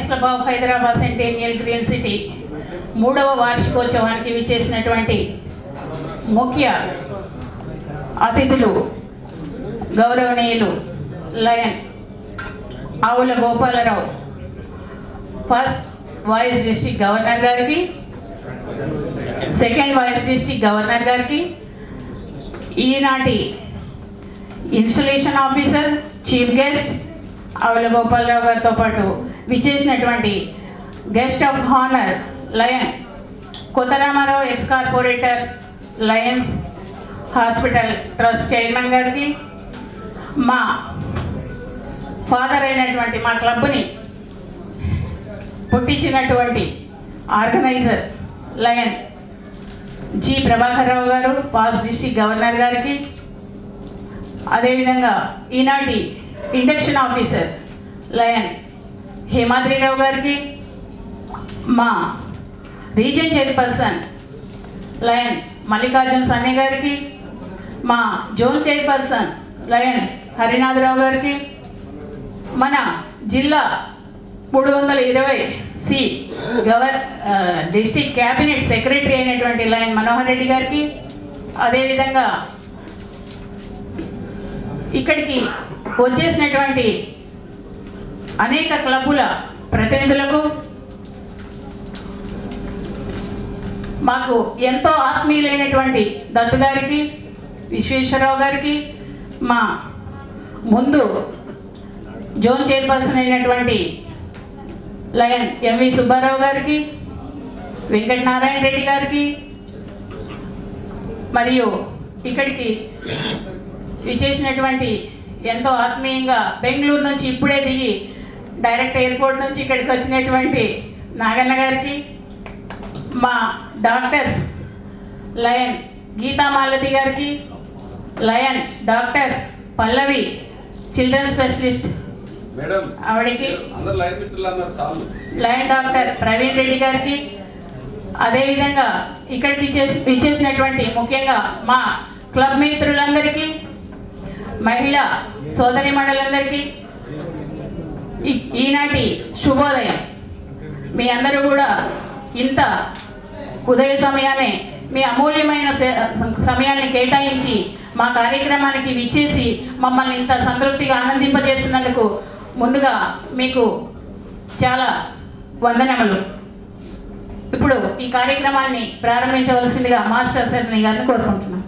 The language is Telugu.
Lions club of Hyderabad centennial green city మూడవ వార్షికోత్సవానికి విచ్చేసినటువంటి ముఖ్య అతిథులు గౌరవనీయులు lion Avula Gopalarao first vice district governor గారికి సెకండ్ వైస్ డిస్ట్రిక్ట్ గవర్నర్ గారికి ఈనాటి ఇన్స్టలేషన్ ఆఫీసర్ చీఫ్ గెస్ట్ ఆవుల గోపాలరావు గారితో పాటు విచ్చేసినటువంటి guest of honour lion Kotharamarao ex corporator Lions hospital trust chairman గారికి మా ఫాదర్ అయినటువంటి మా క్లబ్ని పుట్టించినటువంటి organiser lion G Prabhakar Rao గారు పాస్ డిస్టిక్ గవర్నర్ గారికి అదేవిధంగా ఈనాటి ఇండక్షన్ ఆఫీసర్ లయన్ హేమాద్రిరావు గారికి మా region chairperson lion Mallikarjuna Sanni గారికి మా జోన్ చైర్పర్సన్ లయన్ హరినాథరావు గారికి మన జిల్లా మూడు వందల ఇరవై సి గవర్ డిస్టిక్ క్యాబినెట్ సెక్రటరీ అయినటువంటి లయన్ మనోహర్ రెడ్డి గారికి అదేవిధంగా ఇక్కడికి వచ్చేసినటువంటి అనేక క్లబ్బుల ప్రతినిధులకు మాకు ఎంతో ఆత్మీయులైనటువంటి దత్తు గారికి విశ్వేశ్వరరావు గారికి మా ముందు జోన్ చైర్పర్సన్ అయినటువంటి లయన్ ఎంవి సుబ్బారావు గారికి వెంకటనారాయణ రెడ్డి గారికి మరియు ఇక్కడికి విచ్చేసినటువంటి ఎంతో ఆత్మీయంగా బెంగళూరు నుంచి ఇప్పుడే దిగి డైరెక్ట్ ఎయిర్పోర్ట్ నుంచి ఇక్కడికి వచ్చినటువంటి నాగన్న గారికి మా డాక్టర్స్ లయన్ గీతా మాలతి గారికి lion doctor Pallavi children specialist madam ఆవిడకి అందరు లైన్ మిత్రులు అన్నారు చాలు లయన్ డాక్టర్ ప్రవీణ్ రెడ్డి గారికి అదేవిధంగా ఇక్కడికి ఇచ్చేసి ఇచ్చేసినటువంటి ముఖ్యంగా మా క్లబ్ మిత్రులందరికీ మహిళా సోదరి మండలందరికీ ఈ- ఈనాటి శుభోదయం మీ అందరూ కూడా ఇంత ఉదయ సమయాన్ని మీ అమూల్యమైన సే- సమయాన్ని కేటాయించి మా కార్యక్రమానికి విచ్చేసి మమ్మల్ని ఇంత సంతృప్తిగా ఆనందింపజేస్తున్నందుకు ముందుగా మీకు చాలా వందనములు ఇప్పుడు ఈ కార్యక్రమాన్ని ప్రారంభించవలసిందిగా మాస్టర్ సార్ని గారిని కోరుకుంటున్నాం